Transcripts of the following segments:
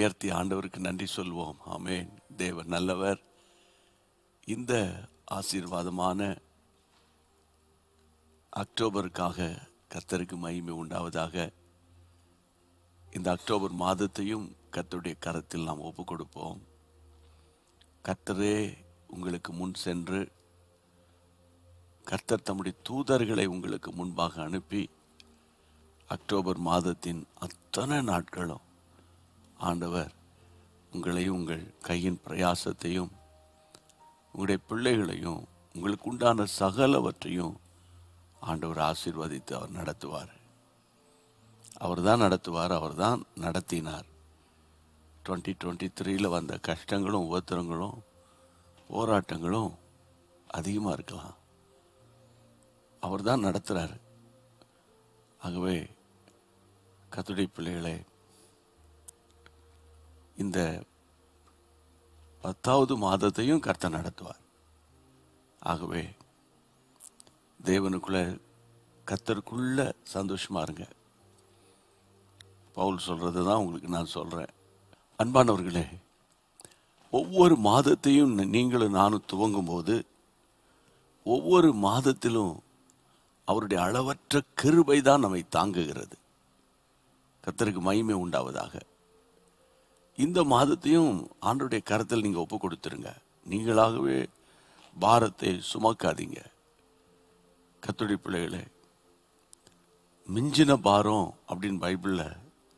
உயர்த்தி ஆண்டவருக்கு நன்றி சொல்வோம் ஆமென் தேவன் நல்லவர் இந்த ஆசீர்வாதமான அக்டோபருக்காக கர்த்தருக்கு மகிமை உண்டாவதாக இந்த அக்டோபர் மாதத்தையும் கர்த்தருடைய கரத்தில் நாம் ஒப்பு கொடுப்போம் கர்த்தரே உங்களுக்கு முன் சென்று கர்த்தர் தம்முடைய தூதர்களை உங்களுக்கு முன்பாக அனுப்பி அக்டோபர் மாதத்தின் அத்தனை நாட்களும் ஆண்டவர் உங்களையும் உங்கள் கையின் பிரயாசத்தையும் உங்களுடைய பிள்ளைகளையும் உங்களுக்கு உண்டான சகலவற்றையும் ஆண்டவர் ஆசீர்வதித்து அவர் நடத்துவார் அவர் தான் நடத்துவார் அவர் தான் நடத்தினார் டுவெண்ட்டி டுவெண்ட்டி த்ரீல வந்த கஷ்டங்களும் உபத்திரங்களும் போராட்டங்களும் அதிகமாக இருக்கலாம் அவர் தான் நடத்துகிறார் ஆகவே கத்துடை பிள்ளைகளே இந்த பத்தாவது மாதத்தையும் கர்த்தர் நடத்துவார் ஆகவே தேவனுக்குள்ள கத்தருக்குள்ள சந்தோஷமா இருங்க பவுல் சொல்றது தான் உங்களுக்கு நான் சொல்றேன் அன்பானவர்களே ஒவ்வொரு மாதத்தையும் நீங்களும் நானும் துவங்கும் போது ஒவ்வொரு மாதத்திலும் அவருடைய அளவற்ற கிருபை தான் நம்மை தாங்குகிறது கர்த்தருக்கு மகிமை உண்டாவதாக இந்த மாதத்தையும் ஆண்டுடைய கரத்தில் நீங்க ஒப்பு கொடுத்துருங்க நீங்களாகவே பாரத்தை சுமக்காதீங்க கத்துடைய பிள்ளைகளே மிஞ்சின பாரம் அப்படின்னு பைபிளில்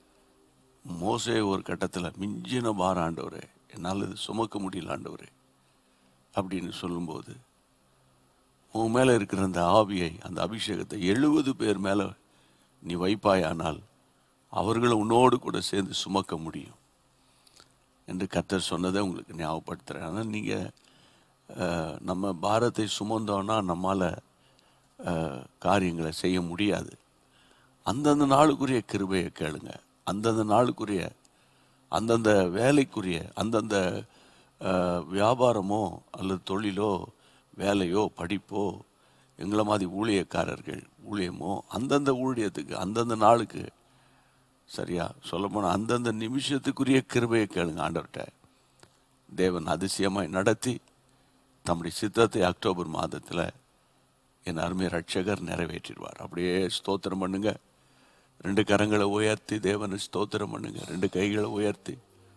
மோசே ஒரு கட்டத்தில் மிஞ்சின பாரம் ஆண்டவரே என்னால் இது சுமக்க முடியல ஆண்டவரே அப்படின்னு சொல்லும்போது உன் மேலே இருக்கிற அந்த ஆவியை அந்த அபிஷேகத்தை எழுபது பேர் மேலே நீ வைப்பாயானால் அவர்களை உன்னோடு கூட சேர்ந்து சுமக்க முடியும் என்று கர்த்தர் சொன்னதை உங்களுக்கு ஞாபகப்படுத்துகிறேன் ஆனால் நீங்கள் நம்ம பாரத்தை சுமந்தோன்னா நம்மால் காரியங்களை செய்ய முடியாது அந்தந்த நாளுக்குரிய கிருபையை கேளுங்க அந்தந்த நாளுக்குரிய அந்தந்த வேலைக்குரிய அந்தந்த அஹ், வியாபாரமோ அல்லது தொழிலோ வேலையோ படிப்போ எங்களை மாதிரி ஊழியக்காரர்கள் ஊழியமோ அந்தந்த ஊழியத்துக்கு அந்தந்த நாளுக்கு சரியா சொல்லப்போனால் அந்தந்த நிமிஷத்துக்குரிய கிருபையை கேளுங்க ஆண்டவர்கிட்ட தேவன் அதிசயமாய் நடத்தி தம்முடைய சித்தத்தை அக்டோபர் மாதத்தில் என் அருமை ரட்சகர் நிறைவேற்றிடுவார் அப்படியே ஸ்தோத்திரம் பண்ணுங்க ரெண்டு கரங்களை உயர்த்தி தேவனை ஸ்தோத்திரம் பண்ணுங்க ரெண்டு கைகளை உயர்த்தி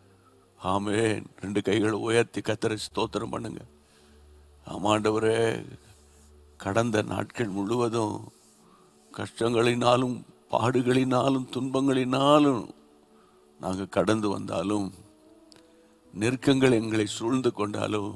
ஆமென் ரெண்டு கைகளை உயர்த்தி கத்தரை ஸ்தோத்திரம் பண்ணுங்க ஆமாண்டவரே கடந்த நாட்கள் முழுவதும் கஷ்டங்களினாலும் பாடுகளினாலும் துன்பங்களினாலும் நாங்கள் கடந்து வந்தாலும் நெருக்கங்கள் எங்களை சூழ்ந்து கொண்டாலும்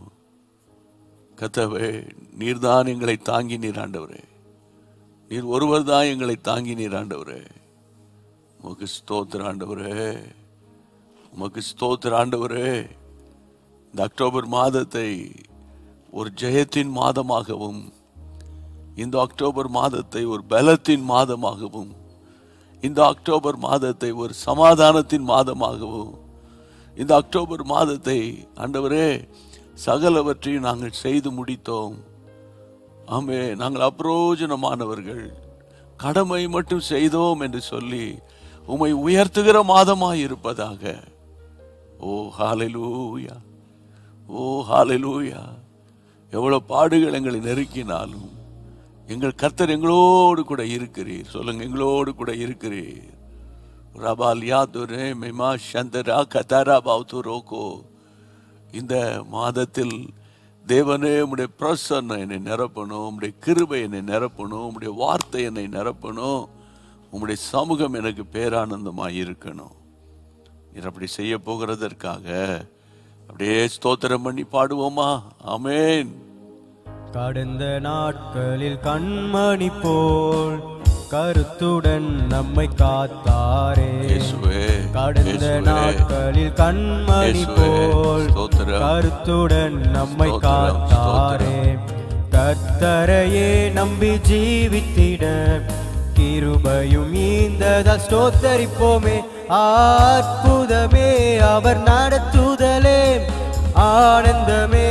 கத்தவே நீர்தான் எங்களை தாங்கி நீர் ஆண்டவரே நீர் ஒருவர் தான் எங்களை தாங்கி நீர் ஆண்டவரே உமக்கு ஸ்தோத்திர ஆண்டவரே உமக்கு ஸ்தோத்திர ஆண்டவரே இந்த அக்டோபர் மாதத்தை ஒரு ஜெயத்தின் மாதமாகவும் இந்த அக்டோபர் மாதத்தை ஒரு பலத்தின் மாதமாகவும் இந்த அக்டோபர் மாதத்தை ஒரு சமாதானத்தின் மாதமாகவும் இந்த அக்டோபர் மாதத்தை ஆண்டவரே சகலவற்றையும் நாங்கள் செய்து முடித்தோம் ஆமே நாங்கள் அப்ரோஜனமானவர்கள் கடமை மட்டும் செய்தோம் என்று சொல்லி உம்மை உயர்த்துகிற மாதமாய் இருப்பதாக ஓ ஹாலெலூயா ஓ ஹாலெலூயா எவ்வளவு பாடுகள் எங்களை நெருக்கினாலும் எங்கள் கர்த்தர் எங்களோடு கூட இருக்கிறீர் சொல்லுங்க எங்களோடு கூட இருக்கிறீர் ரபால் யாதுரே மெமா சந்தரா கதாரா பாவ்து ரோகோ இந்த மாதத்தில் தேவனே உம்முடைய பிரசன்னம் என்னை நிரப்பணும் உம்முடைய கிருபை என்னை நிரப்பணும் உம்முடைய வார்த்தை என்னை நிரப்பணும் உம்முடைய சமூகம் எனக்கு பேரானந்தமாக இருக்கணும் நீர் அப்படி செய்ய போகிறதற்காக அப்படியே ஸ்தோத்திரம் பண்ணி பாடுவோமா ஆமென் கடந்த நாட்களில் கண்மணி போல் கருத்துடன் நம்மை காத்தாரே இயேசுவே கடந்த இயேசுவே, நாட்களில் கண்மணி இயேசுவே, போல் ஸ்தோத்திரம். கருத்துடன் நம்மை ஸ்தோத்திரம், காத்தாரே கர்த்தரையே நம்பி ஜீவித்திட கிருபையும் ஈந்ததா ஸ்தோத்தரிப்போமே அற்புதமே அவர் நடத்துதலே ஆனந்தமே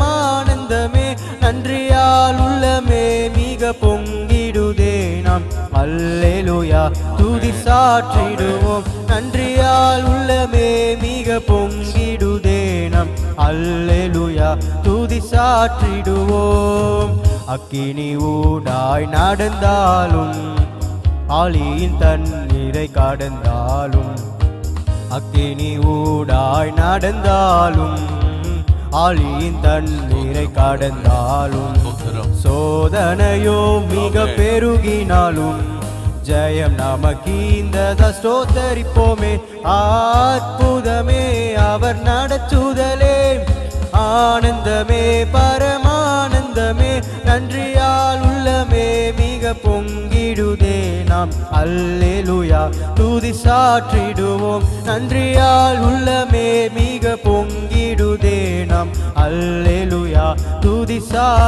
பரமானந்தமே நன்றியால் உள்ளமே மிக பொங்கிடுதே நாம் அல்லேலூயா துதி சாற்றிடுவோம் நன்றியால் உள்ளமே மிக பொங்கிடுதே நம் அல்லேலூயா துதி சாற்றிடுவோம் அக்கினி ஊடாய் நடந்தாலும் ஆளியின் தண்ணீரை கடந்தாலும் அக்கினி ஊடாய் நடந்தாலும் ஆளியின் தண்ணீரை கடந்தாலும் ஸ்தோத்திரம். சோதனையோ மிக பெருகினாலும் ஜெயம் நமக்கீந்தத ஸ்தோத்தரிப்போமே அற்புதமே அவர் நடத்துதலே ஆனந்தமே பரமானந்தமே நன்றியால் உள்ளமே மிக பொங்கிடுதே நாம் அல்லேலூயா துதி சாற்றிடுவோம் நன்றியால் உள்ளமே மிக பொங்கிடுதே நாம் அல்லேலூயா துதி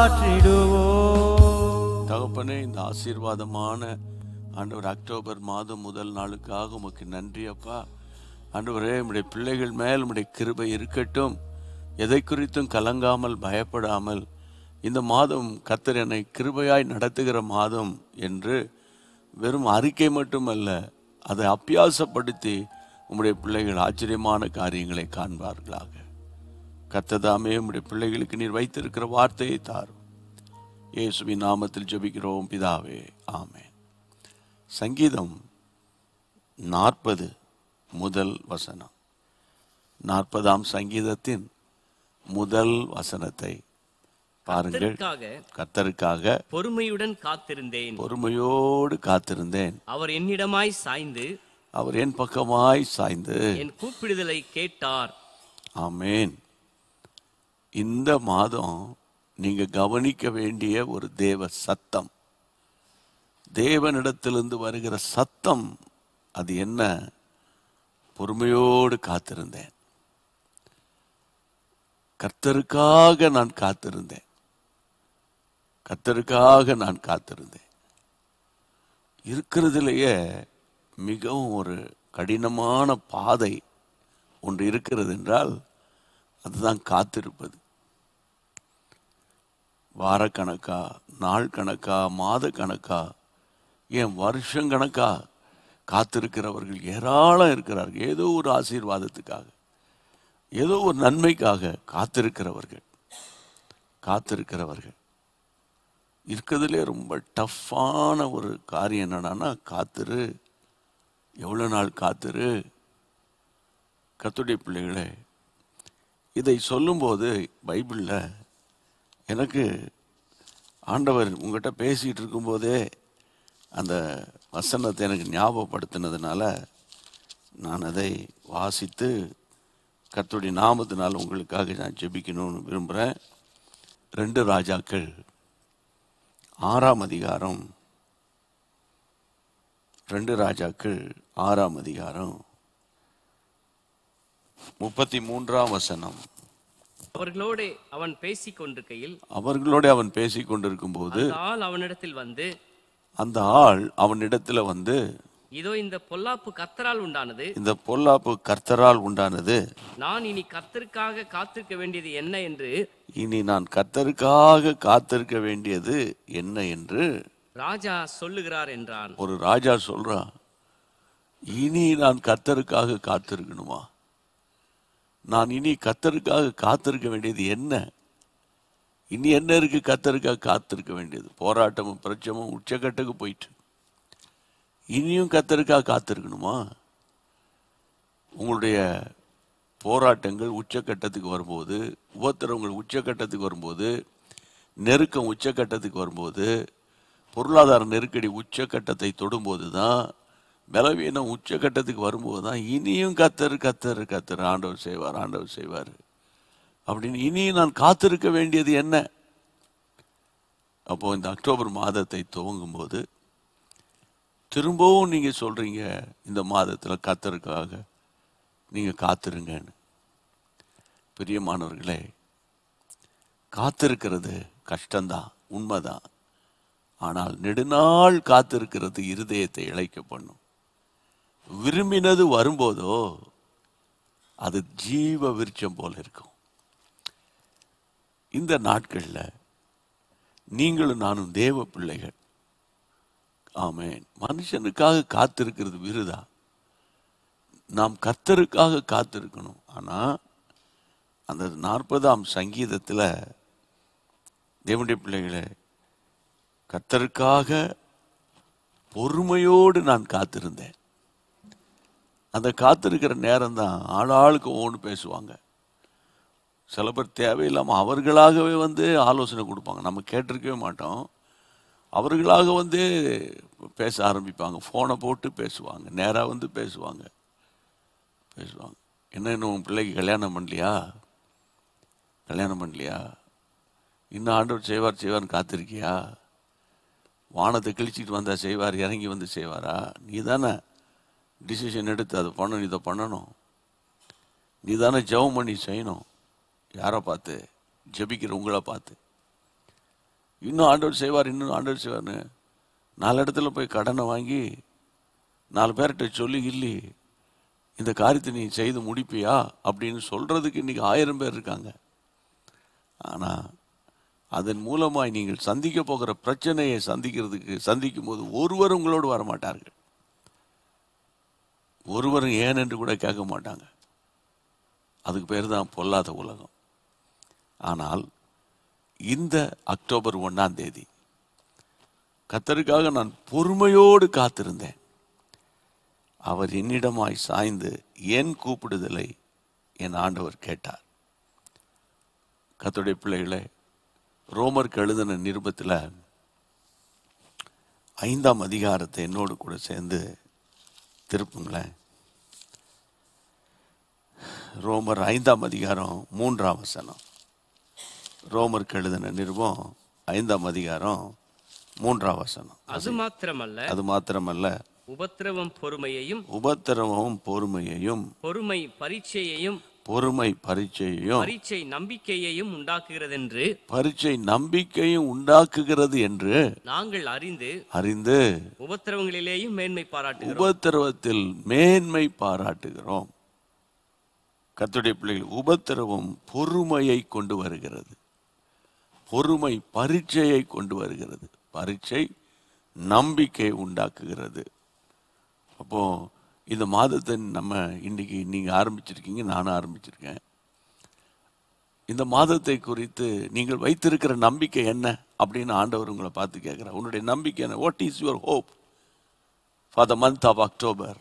சாற்றிடுவோம் தகப்பனே இந்த ஆசீர்வாதமான ஆண்டவர் அக்டோபர் மாதம் முதல் நாளுக்காக உமக்கு நன்றி அப்பா ஆண்டவரே உம்முடைய பிள்ளைகள் மேல் உம்முடைய கிருபை இருக்கட்டும் எதை குறித்தும் கலங்காமல் பயப்படாமல் இந்த மாதம் கத்தர் என்னை கிருபையாய் நடத்துகிற மாதம் என்று வெறும் அறிக்கை மட்டுமல்ல அதை அப்பியாசப்படுத்தி உம்முடைய பிள்ளைகள் ஆச்சரியமான காரியங்களை காண்பார்களாக கத்ததாமே உம்முடைய பிள்ளைகளுக்கு நீர் வைத்திருக்கிற வார்த்தையை தாரும் இயேசுவின் நாமத்தில் ஜெபிக்கிறோம் பிதாவே ஆமென் சங்கீதம் நாற்பது முதல் வசனம் நாற்பதாம் சங்கீதத்தின் முதல் வசனத்தை பாருங்கள் கர்த்தருக்காக கர்த்தருக்காக பொறுமையுடன் காத்திருந்தேன் பொறுமையோடு காத்திருந்தேன் அவர் என்னிடமாய் சாய்ந்து அவர் என் பக்கமாய் சாய்ந்து என் கூப்பிடுதலை கேட்டார் ஆமென் இந்த மாதம் நீங்க கவனிக்க வேண்டிய ஒரு தேவ சத்தம் தேவனிடத்திலிருந்து வருகிற சத்தம் அது என்ன பொறுமையோடு காத்திருந்தேன் கர்த்தருக்காக நான் காத்திருந்தேன் கர்த்தருக்காக நான் காத்திருந்தேன் இருக்கிறதுலேயே மிகவும் ஒரு கடினமான பாதை ஒன்று இருக்கிறது என்றால் அதுதான் காத்திருப்பது வாரக்கணக்கா நாள் கணக்கா மாத கணக்கா ஏன் வருஷம் கணக்கா காத்திருக்கிறவர்கள் ஏராளம் இருக்கிறார்கள் ஏதோ ஒரு ஆசீர்வாதத்துக்காக ஏதோ ஒரு நன்மைக்காக காத்திருக்கிறவர்கள் காத்திருக்கிறவர்கள் இருக்கிறதுலே ரொம்ப டஃப்பான ஒரு காரியம் என்னடான்னா காத்திரு எவ்வளோ நாள் காத்திரு கத்துடைய பிள்ளைகளே இதை சொல்லும்போது பைபிளில் எனக்கு ஆண்டவர் உங்ககிட்ட பேசிகிட்டு இருக்கும்போதே அந்த வசனத்தை எனக்கு ஞாபகப்படுத்தினதுனால நான் அதை வாசித்து கர்த்தருடைய நாமத்தினால் உங்களுக்காக நான் ஜெபிக்கணும்னு விரும்புகிறேன் ரெண்டு ராஜாக்கள் ஆறாம் அதிகாரம் ரெண்டு ராஜாக்கள் ஆறாம் அதிகாரம் முப்பத்தி மூன்றாம் வசனம் அவர்களோடு அவன் பேசிக் கொண்டிருக்கையில் அவர்களோட அவன் பேசிக் கொண்டிருக்கும் போது அந்த ஆள் அவனிடத்தில் வந்து அந்த ஆள் அவனிடத்துல வந்து இதோ இந்த பொல்லாப்பு கர்த்தரால் உண்டானது இந்த பொல்லாப்பு கர்த்தரால் உண்டானது நான் இனி கர்த்தருக்காக காத்திருக்க வேண்டியது என்ன என்று இனி நான் கர்த்தருக்காக காத்திருக்க வேண்டியது என்ன என்று ராஜா சொல்லுகிறார் என்றான் ஒரு ராஜா சொல்றான் இனி நான் கர்த்தருக்காக காத்திருக்கணுமா நான் இனி கர்த்தருக்காக காத்திருக்க வேண்டியது என்ன இனி என்ன இருக்கு கர்த்தருக்காக காத்திருக்க வேண்டியது போராட்டமும் பிரச்சமும் உச்சக்கட்டுக்கு போயிட்டு இனியும் கர்த்தருக்காக காத்திருக்கணுமா உங்களுடைய போராட்டங்கள் உச்சக்கட்டத்துக்கு வரும்போது உபத்திரவங்கள் உச்சக்கட்டத்துக்கு வரும்போது நெருக்கம் உச்சக்கட்டத்துக்கு வரும்போது பொருளாதார நெருக்கடி உச்சக்கட்டத்தை தொடும்போது தான் பலவீனம் உச்சக்கட்டத்துக்கு வரும்போது தான் இனியும் கத்தர் கத்தர் கத்தர் ஆண்டவர் செய்வார் ஆண்டவர் செய்வார் அப்படின்னு இனியும் நான் காத்திருக்க வேண்டியது என்ன அப்போ இந்த அக்டோபர் மாதத்தை துவங்கும் போது திரும்பவும் நீங்க சொல்றீங்க இந்த மாதத்துல கத்தருக்காக நீங்க காத்திருங்கன்னு பிரியமானவர்களே காத்திருக்கிறது கஷ்டம்தான் உண்மைதான் ஆனால் நெடுநாள் காத்திருக்கிறது இருதயத்தை இழைக்க பண்ணும் விரும்பினது வரும்போதோ அது ஜீவ விருட்சம் போல இருக்கும் இந்த நாட்கள்ல நீங்களும் நானும் தேவ பிள்ளைகள் ஆமென் மனுஷனுக்காக காத்திருக்கிறது விருதா நாம் கர்த்தருக்காக காத்திருக்கணும் ஆனா அந்த நாற்பதாம் சங்கீதத்துல தேவனுடைய பிள்ளைகளே கர்த்தருக்காக பொறுமையோடு நான் காத்திருந்தேன் அந்த காத்திருக்கிற நேரம் தான் ஆளாளுக்கு ஒவ்வொன்று பேசுவாங்க சில பேர் தேவையில்லாமல் அவர்களாகவே வந்து ஆலோசனை கொடுப்பாங்க நம்ம கேட்டிருக்கவே மாட்டோம் அவர்களாக வந்து பேச ஆரம்பிப்பாங்க ஃபோனை போட்டு பேசுவாங்க நேராக வந்து பேசுவாங்க பேசுவாங்க என்ன இன்னும் உன் பிள்ளைக்கு கல்யாணம் பண்ணலையா கல்யாணம் பண்ணலையா இன்னும் ஆண்டவர் செய்வார் செய்வார்னு காத்திருக்கியா வானத்தை கிழிச்சிட்டு வந்தா செய்வார் இறங்கி வந்து செய்வாரா நீ தானே டிசிஷன் எடுத்து அதை பண்ணணும் இதை பண்ணணும் நீ தானே ஜெபம் பண்ணி செய்யணும் யாரை பார்த்து ஜெபிக்கிற உங்களை பார்த்து இன்னும் ஆண்டவர் செய்வார் இன்னும் ஆண்டவர் செய்வார்னு நாலு இடத்துல போய் கடனை வாங்கி நாலு பேர்கிட்ட சொல்லி இல்லி இந்த காரியத்தை நீ செய்து முடிப்பியா அப்படின்னு சொல்றதுக்கு இன்னைக்கு ஆயிரம் பேர் இருக்காங்க ஆனா அதன் மூலமாய் நீங்கள் சந்திக்க போகிற பிரச்சனையை சந்திக்கிறதுக்கு சந்திக்கும் போது ஒருவர் உங்களோடு வர மாட்டார்கள் ஒருவரும் ஏன் என்று கூட கேட்க மாட்டாங்க அதுக்கு பேர் தான் பொல்லாத உலகம் ஆனால் இந்த அக்டோபர் ஒண்ணாம் தேதி கத்தருக்காக நான் பொறுமையோடு காத்திருந்தேன் அவர் என்னிடமாய் சாய்ந்து என் கூப்பிடுதலை என் ஆண்டவர் கேட்டார் கத்தருடைய பிள்ளைகளே ரோமருக்கு எழுதின நிருபத்தில் ஐந்தாம் அதிகாரத்தை என்னோடு கூட சேர்ந்து திருப்புங்களேன் ரோமர் ஐந்தாம் அதிகாரம் மூன்றாம் வசனம் ரோமருக்கு எழுதின நிருபம் ஐந்தாம் அதிகாரம் மூன்றாம் வசனம் அது மாத்திரமல்ல அது மாத்திரமல்ல உபத்திரவம் பொறுமையையும் உபத்திரவமும் பொறுமையையும் பொறுமை பரீட்சையையும் பொறுமை பரீட்சையையும் பரீட்சை நம்பிக்கையையும் உண்டாக்குகிறதென்று பரீட்சை நம்பிக்கையும் உண்டாக்குகிறது என்று நாங்கள் அறிந்து அறிந்து உபத்திரவங்களிலேயும் மேன்மை பாராட்டுகிறோம் உபத்திரவத்தில் மேன்மை பாராட்டுகிறோம் கர்த்தருடைய பிள்ளைகள் உபத்திரவம் பொறுமையை கொண்டு வருகிறது பொறுமை பரீட்சையை கொண்டு வருகிறது பரீட்சை நம்பிக்கை உண்டாக்குகிறது அப்போ இந்த மாதத்தை நம்ம இன்னைக்கு நீங்க ஆரம்பிச்சிருக்கீங்க நானும் ஆரம்பிச்சிருக்கேன் இந்த மாதத்தை குறித்து நீங்கள் வைத்திருக்கிற நம்பிக்கை என்ன அப்படின்னு ஆண்டவர் உங்களை பார்த்து கேட்கிறார் உன்னுடைய நம்பிக்கை என்ன what is your hope for the month of October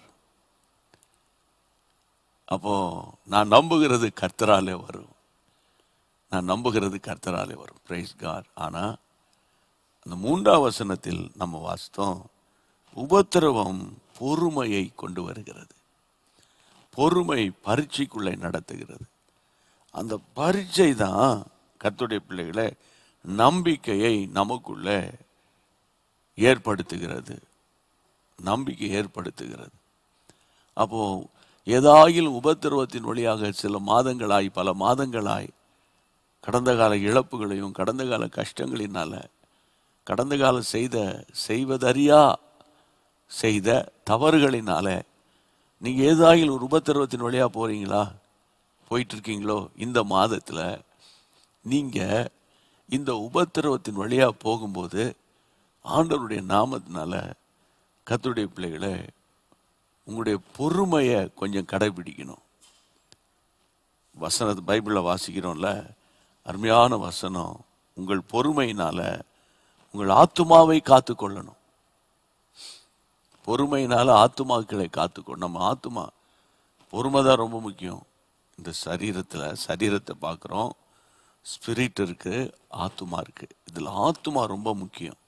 அப்போ நான் நம்புகிறது கர்த்தராலே வரும் நான் நம்புகிறது கர்த்தராலே வரும் பிரைஸ் காட் ஆனா அந்த மூன்றாம் வசனத்தில் நம்ம வாசித்தோம் உபத்திரவம் பொறுமையை கொண்டு வருகிறது பொறுமை பரீட்சைக்குள்ளே நடத்துகிறது அந்த பரீட்சை தான் கர்த்தருடைய பிள்ளைகளை நம்பிக்கையை நமக்குள்ளே ஏற்படுத்துகிறது நம்பிக்கை ஏற்படுத்துகிறது அப்போ ஏதாயிலும் உபத்திரவத்தின் வழியாக சில மாதங்களாய் பல மாதங்களாய் கடந்த கால இழப்புகளையும் கடந்த கால கஷ்டங்களினால கடந்த காலம் செய்த செய்வதறியா செய்த தவறுகளினால நீங்க ஏதாயில் ஒரு உபத்திரவத்தின் வழியா போறீங்களா போயிட்டு இருக்கீங்களோ இந்த மாதத்துல நீங்க இந்த உபத்திரவத்தின் வழியா போகும்போது ஆண்டவருடைய நாமத்தினால கர்த்தருடைய பிள்ளைகளை உங்களுடைய பொறுமையை கொஞ்சம் கடைபிடிக்கணும் வசனத்தை பைபிளில் வாசிக்கிறோம்ல அருமையான வசனம் உங்கள் பொறுமையினால உங்கள் ஆத்துமாவை காத்துக்கொள்ளணும் பொறுமையினால ஆத்துமாக்களை காத்துக்கொள்ளணும் நம்ம ஆத்துமா பொறுமை தான் ரொம்ப முக்கியம் இந்த சரீரத்தில் சரீரத்தை பார்க்குறோம் ஸ்பிரிட் இருக்கு ஆத்துமா இருக்கு இதில் ஆத்துமா ரொம்ப முக்கியம்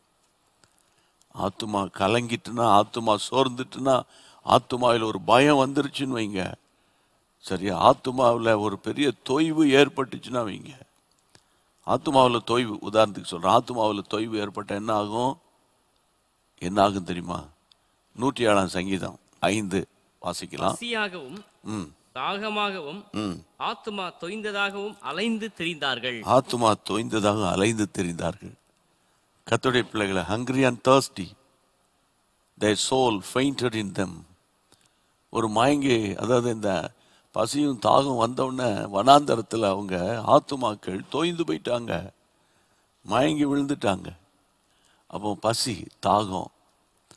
ஆத்துமா கலங்கிட்டுனா ஆத்துமா சோர்ந்துட்டுனா ஆத்துமாவில் ஒரு பயம் வந்துருச்சுன்னு வைங்க சரியா ஆத்துமாவில் ஒரு பெரிய தொய்வு ஏற்பட்டுச்சுன்னா வைங்க ஆத்துமாவில் தொய்வு உதாரணத்துக்கு சொல்கிறேன் ஆத்துமாவில் தொய்வு ஏற்பட்ட என்ன ஆகும் என்ன ஆகும் தெரியுமா நூற்றி ஏழாம் சங்கீதம் ஐந்து வாசிக்கலாம் பசியாகவும் ம் தாகமாகவும் ம் ஆத்துமா தொய்ந்ததாகவும் அலைந்து திரிந்தார்கள் ஆத்துமா தோய்ந்ததாக அலைந்து திரிந்தார்கள் கர்த்தருடைய பிள்ளைகளை hungry and thirsty their soul fainted in them ஒரு மயங்கி அதாவது இந்த பசியும் தாகம் வந்தவுடனே வனாந்தரத்தில் அவங்க ஆத்துமாக்கள் தோய்ந்து போயிட்டாங்க மயங்கி விழுந்துட்டாங்க அப்போ பசி தாகம்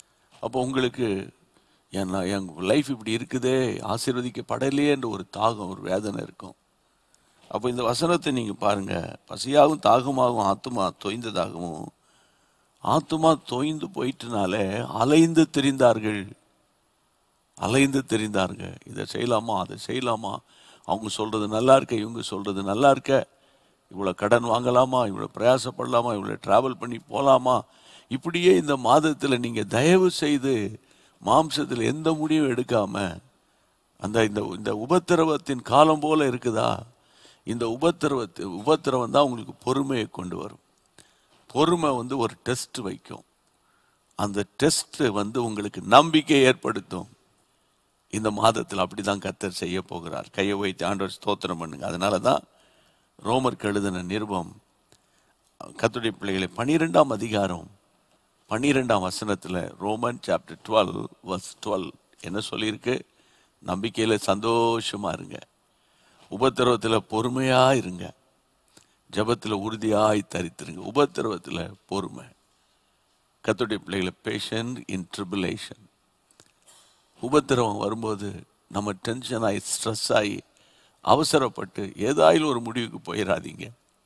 அப்போ உங்களுக்கு என் என் லைஃப் இப்படி இருக்குதே ஆசீர்வதிக்கப்படலையேன்ற ஒரு தாகம் ஒரு வேதனை இருக்கும் அப்போ இந்த வசனத்தை நீங்கள் பாருங்க பசியாகவும் தாகமாகவும் ஆத்துமா தொய்ந்ததாகவும் ஆத்துமா தொய்ந்து போயிட்டுனாலே அலைந்து திரிந்தார்கள் அலைந்து தெரிந்தார்கள் இதை செய்யலாமா அதை செய்யலாமா அவங்க சொல்றது நல்லா இருக்க இவங்க சொல்றது நல்லா இருக்க இவ்வளோ கடன் வாங்கலாமா இவ்வளோ பிரயாசப்படலாமா இவ்வளோ டிராவல் பண்ணி போகலாமா இப்படியே இந்த மாதத்தில் நீங்கள் தயவு செய்து மாம்சத்தில் எந்த முடிவும் எடுக்காம அந்த இந்த இந்த உபத்திரவத்தின் காலம் போல இருக்குதா இந்த உபத்திரவத்து உபத்திரவம் தான் உங்களுக்கு பொறுமையை கொண்டு வரும் பொறுமை வந்து ஒரு டெஸ்ட் வைக்கும் அந்த டெஸ்ட் வந்து உங்களுக்கு நம்பிக்கை ஏற்படுத்தும் இந்த மாதத்தில் அப்படிதான் கத்தர் செய்ய போகிறார் கையை வைத்து ஆண்டவர் ஸ்தோத்திரம் பண்ணுங்க அதனால தான் ரோமர் எழுதின நிருபம் கத்துடைய பிள்ளைகளை பனிரெண்டாம் அதிகாரம் பன்னிரெண்டாம் வசனத்தில் Roman chapter twelve verse twelve என்ன சொல்லியிருக்கு நம்பிக்கையில் சந்தோஷமா இருங்க உபத்திரவத்தில் பொறுமையா இருங்க ஜெபத்தில் உறுதியாய் தரித்திருங்க உபத்திரவத்தில் பொறுமை கத்துடைய பிள்ளைகளை பேஷன் இன் ட்ரிபுலேஷன் உபத்திரவம் வரும்போது நம்ம டென்ஷன் ஆகி ஸ்ட்ரெஸ் ஆகி அவசரப்பட்டு ஏதாயிலும் ஒரு முடிவுக்கு போயிடாதீங்க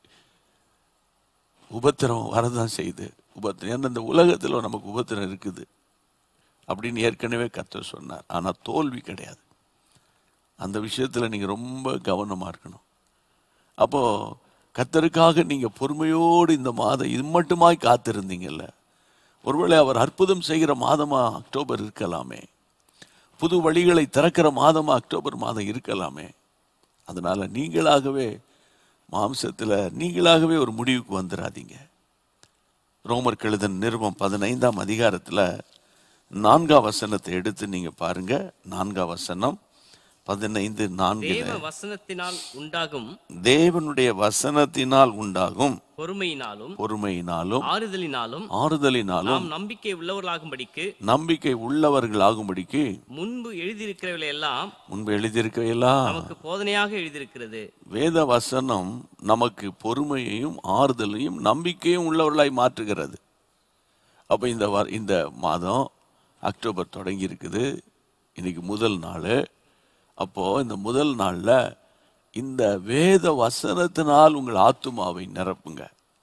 உபத்திரவம் வரதான் செய்யுது உபத்திரம் ஏன்னா இந்த உலகத்தில் நமக்கு உபத்திரம் இருக்குது அப்படின்னு ஏற்கனவே கர்த்தர் சொன்னார் ஆனால் தோல்வி கிடையாது அந்த விஷயத்தில் நீங்கள் ரொம்ப கவனமாக இருக்கணும் அப்போது கத்தருக்காக நீங்கள் பொறுமையோடு இந்த மாதம் இது மட்டுமாய் காத்திருந்தீங்கல்ல ஒருவேளை அவர் அற்புதம் செய்கிற மாதமா அக்டோபர் இருக்கலாமே புது வழிகளை திறக்கிற மாதமா அக்டோபர் மாதம் இருக்கலாமே அதனால நீங்களாகவே மாம்சத்தில் நீங்களாகவே ஒரு முடிவுக்கு வந்துடாதீங்க ரோமர் கழுதன் நிருபம் பதினைந்தாம் அதிகாரத்தில் நான்காம் வசனத்தை எடுத்து நீங்க பாருங்க நான்காம் வசனம் பதினைந்து நான்கு தேவ வசனத்தினால் உண்டாகும் தேவனுடைய வசனத்தினால் உண்டாகும் பொறுமையினாலும் பொறுமையினாலும் ஆறுதலினாலும் ஆறுதலினாலும் நாம் நம்பிக்கை உள்ளவர்களாகும்படிக்கு நம்பிக்கை உள்ளவர்களாகும்படிக்கு முன்பு எழுதியிருக்கிறவர்களை எல்லாம் முன்பு எழுதியிருக்கையெல்லாம் நமக்கு போதனையாக எழுதியிருக்கிறது வேத வசனம் நமக்கு பொறுமையையும் ஆறுதலையும் நம்பிக்கையும் உள்ளவர்களாய் மாற்றுகிறது அப்போ இந்த வ- இந்த மாதம் அக்டோபர் தொடங்கி இருக்குது இன்னைக்கு முதல் நாள் அப்போ இந்த முதல் நாள்ல இந்த வேத வசனத்தினால் உங்கள் ஆத்துமாவை நிரப்புங்க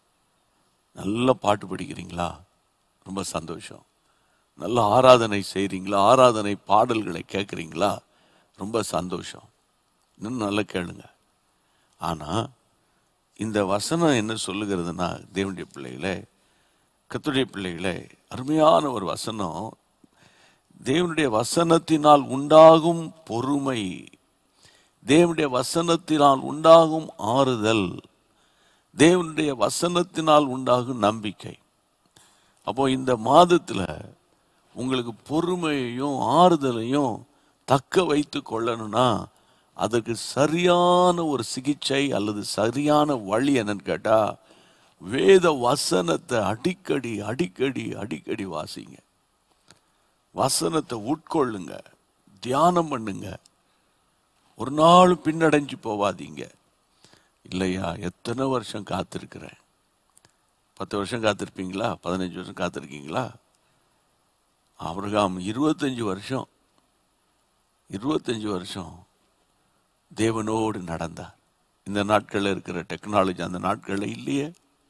நல்ல பாட்டு படிக்கிறீங்களா ரொம்ப சந்தோஷம் நல்ல ஆராதனை செய்றீங்களா ஆராதனை பாடல்களை கேட்குறீங்களா ரொம்ப சந்தோஷம் இன்னும் நல்லா கேளுங்க ஆனா இந்த வசனம் என்ன சொல்லுகிறதுனா தேவனுடைய பிள்ளைகளே கத்துடைய பிள்ளைகளே அருமையான ஒரு வசனம் தேவனுடைய வசனத்தினால் உண்டாகும் பொறுமை தேவனுடைய வசனத்தினால் உண்டாகும் ஆறுதல் தேவனுடைய வசனத்தினால் உண்டாகும் நம்பிக்கை அப்போ இந்த மாதத்துல உங்களுக்கு பொறுமையையும் ஆறுதலையும் தக்க வைத்து கொள்ளணும்னா அதற்கு சரியான ஒரு சிகிச்சை அல்லது சரியான வழி என்னன்னு கேட்டா வேத வசனத்தை அடிக்கடி அடிக்கடி அடிக்கடி வாசிங்க வசனத்தை உட்கொள்ளுங்க தியானம் பண்ணுங்க ஒரு நாள் பின்னடைஞ்சு போவாதீங்க இல்லையா எத்தனை வருஷம் காத்திருக்கிறேன் பத்து வருஷம் காத்திருப்பீங்களா பதினஞ்சு வருஷம் காத்திருக்கீங்களா ஆபிரகாம் இருபத்தஞ்சு வருஷம் இருபத்தஞ்சு வருஷம் தேவனோடு நடந்தார் இந்த நாட்களில் இருக்கிற டெக்னாலஜி அந்த நாட்களில் இல்லையே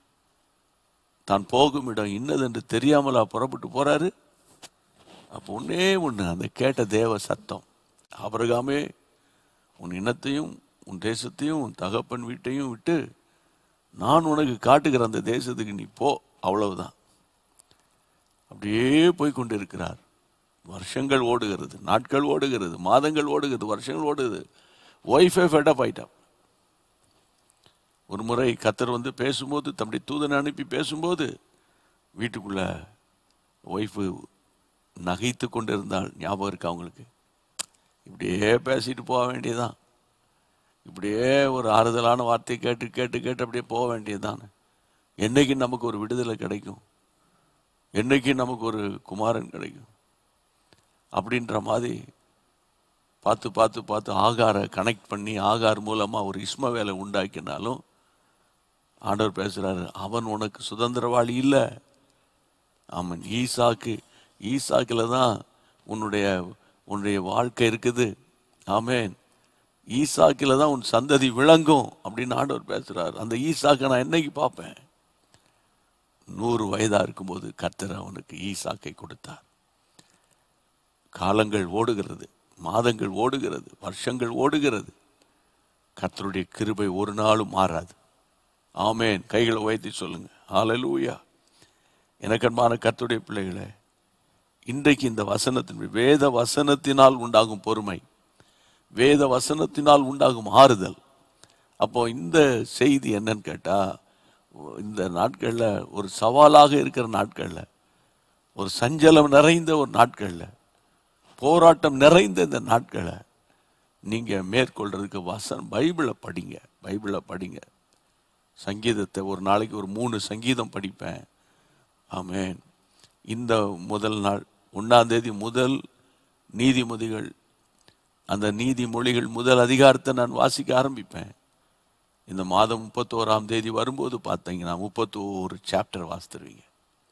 தான் போகும் இடம் இன்னதென்று தெரியாமலா புறப்பட்டு போறாரு அப்போ ஒன்னே ஒன்று அந்த கேட்ட தேவ சத்தம் ஆபிரகாமே உன் இனத்தையும் உன் தேசத்தையும் உன் தகப்பன் வீட்டையும் விட்டு நான் உனக்கு காட்டுகிற அந்த தேசத்துக்கு நீ போ அவ்வளவுதான் அப்படியே போய் கொண்டிருக்கிறார் வருஷங்கள் ஓடுகிறது நாட்கள் ஓடுகிறது மாதங்கள் ஓடுகிறது வருஷங்கள் ஓடுது ஒய்ஃபை ஃபெட்டப் ஆயிட்டான் ஒரு முறை கத்தர் வந்து பேசும்போது தம்முடைய தூதனை அனுப்பி பேசும்போது வீட்டுக்குள்ள ஒய்ஃபு நகைத்து கொண்டிருந்தாள் ஞாபகம் இருக்கா அவங்களுக்கு இப்படியே பேசிட்டு போக வேண்டியதுதான் இப்படியே ஒரு ஆறுதலான வார்த்தை கேட்டு கேட்டு கேட்டு அப்படியே போக வேண்டியதுதான் என்னைக்கு நமக்கு ஒரு விடுதலை கிடைக்கும் என்னைக்கு நமக்கு ஒரு குமாரன் கிடைக்கும் அப்படின்ற மாதிரி பார்த்து பார்த்து பார்த்து ஆகாரை கனெக்ட் பண்ணி ஆகார் மூலமா ஒரு இஸ்மவேலை உண்டாக்கினாலும் ஆண்டவர் பேசுறாரு அவன் உனக்கு சுதந்திரவாளி இல்லை அவன் ஈசாக்கு ஈசாக்கில் தான் உன்னுடைய உன்னுடைய வாழ்க்கை இருக்குது ஆமென் ஈசாக்கில் தான் உன் சந்ததி விளங்கும் அப்படின்னு ஆண்டவர் பேசுறார் அந்த ஈசாக்கை நான் என்னைக்கு பார்ப்பேன் நூறு வயதா இருக்கும்போது கர்த்தர் அவனுக்கு ஈசாக்கை கொடுத்தார் காலங்கள் ஓடுகிறது மாதங்கள் ஓடுகிறது வருஷங்கள் ஓடுகிறது கர்த்தருடைய கிருபை ஒரு நாளும் மாறாது ஆமேன் கைகளை உயர்த்தி சொல்லுங்க ஹalleluya எனக்கன்பான கர்த்தருடைய பிள்ளைகளே இன்றைக்கு இந்த வசனத்தின் வேத வசனத்தினால் உண்டாகும் பொறுமை வேத வசனத்தினால் உண்டாகும் ஆறுதல் அப்போ இந்த செய்தி என்னன்னு கேட்டா இந்த நாட்கள்ல ஒரு சவாலாக இருக்கிற நாட்கள்ல ஒரு சஞ்சலம் நிறைந்த ஒரு நாட்கள்ல போராட்டம் நிறைந்த இந்த நாட்களை நீங்க மேற்கொள்றதுக்கு வசனம் பைபிளை படிங்க பைபிளை படிங்க சங்கீதத்தை ஒரு நாளைக்கு ஒரு மூணு சங்கீதம் படிப்பேன் ஆமென் இந்த முதல் நாள் ஒன்றாம் தேதி முதல் நீதிமொழிகள் அந்த நீதிமொழிகள் முதல் அதிகாரத்தை நான் வாசிக்க ஆரம்பிப்பேன் இந்த மாதம் முப்பத்தோராம் தேதி வரும்போது பார்த்தீங்கன்னா முப்பத்தோரு சாப்டர் வாசித்துருவீங்க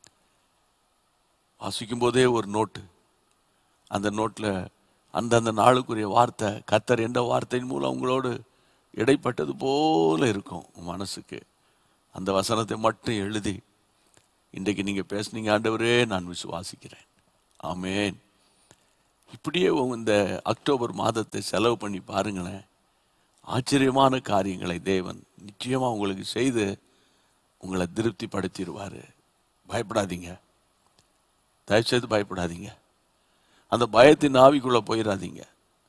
வாசிக்கும் போதே ஒரு நோட்டு அந்த நோட்டில் அந்தந்த நாளுக்குரிய வார்த்தை கத்தர் என்ற வார்த்தையின் மூலம் உங்களோடு இடைப்பட்டது போல இருக்கும் உன் மனசுக்கு அந்த வசனத்தை மட்டும் எழுதி இன்றைக்கு நீங்கள் பேசுனீங்க ஆண்டவரே நான் விசுவாசிக்கிறேன் ஆமேன் இப்படியே உங்க இந்த அக்டோபர் மாதத்தை செலவு பண்ணி பாருங்களேன் ஆச்சரியமான காரியங்களை தேவன் நிச்சயமாக உங்களுக்கு செய்து உங்களை திருப்திப்படுத்திடுவார் பயப்படாதீங்க தயவுசெய்து பயப்படாதீங்க அந்த பயத்தின் ஆவிக்குள்ள போயிடாதீங்க